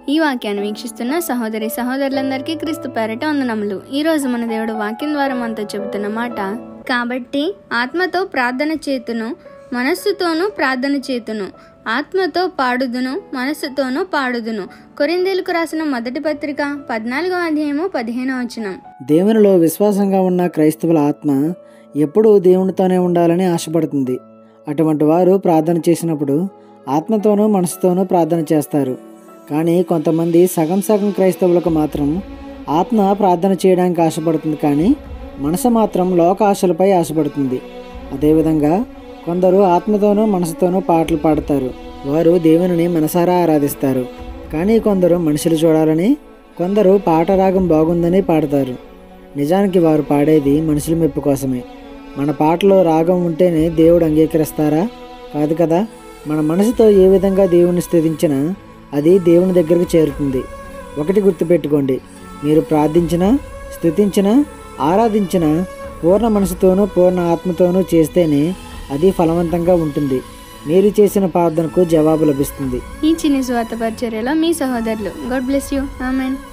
ఈ వాక్యాన్ని వీక్షిస్తున్న సహోదరి సహోదరులందరికీ క్రీస్తు పేరట వందనములు ఈ రోజు మన దేవుడు వాక్యం ద్వారా మనతో చెబుతున్న మాట కాబట్టి ఆత్మతో ప్రార్థన చేతును మనస్సుతోనూ ప్రార్థన చేతును ఆత్మతో పాడుదును మనస్సుతోనూ పాడుదును కొరిందేలకు రాసిన మొదటి పత్రిక పద్నాలుగో అధ్యాయము పదిహేనో వచనం దేవునిలో విశ్వాసంగా ఉన్న క్రైస్తవుల ఆత్మ ఎప్పుడూ దేవునితోనే ఉండాలని ఆశపడుతుంది అటువంటి వారు ప్రార్థన చేసినప్పుడు ఆత్మతోనూ మనసుతోనూ ప్రార్థన చేస్తారు కానీ కొంతమంది సగం సగం క్రైస్తవులకు మాత్రం ఆత్మ ప్రార్థన చేయడానికి ఆశపడుతుంది కానీ మనసు మాత్రం లోక ఆశలపై ఆశపడుతుంది అదేవిధంగా కొందరు ఆత్మతోనూ మనసుతోనూ పాటలు పాడతారు వారు దేవునిని మనసారా ఆరాధిస్తారు కానీ కొందరు మనుషులు చూడాలని కొందరు పాట రాగం బాగుందని పాడతారు నిజానికి వారు పాడేది మనుషుల మెప్పు కోసమే మన పాటలో రాగం ఉంటేనే దేవుడు అంగీకరిస్తారా కాదు కదా మన మనసుతో ఏ విధంగా దేవుని స్థుతించినా అది దేవుని దగ్గరకు చేరుతుంది ఒకటి గుర్తుపెట్టుకోండి మీరు ప్రార్థించినా స్థుతించినా ఆరాధించినా పూర్ణ మనసుతోనూ పూర్ణ ఆత్మతోనూ చేస్తేనే అది ఫలవంతంగా ఉంటుంది మీరు చేసిన ప్రార్థనకు జవాబు లభిస్తుంది ఈ చిన్ని స్వార్థ పరిచర్యలో మీ సహోదరులు గాడ్ బ్లెస్ యూ ఆమెన్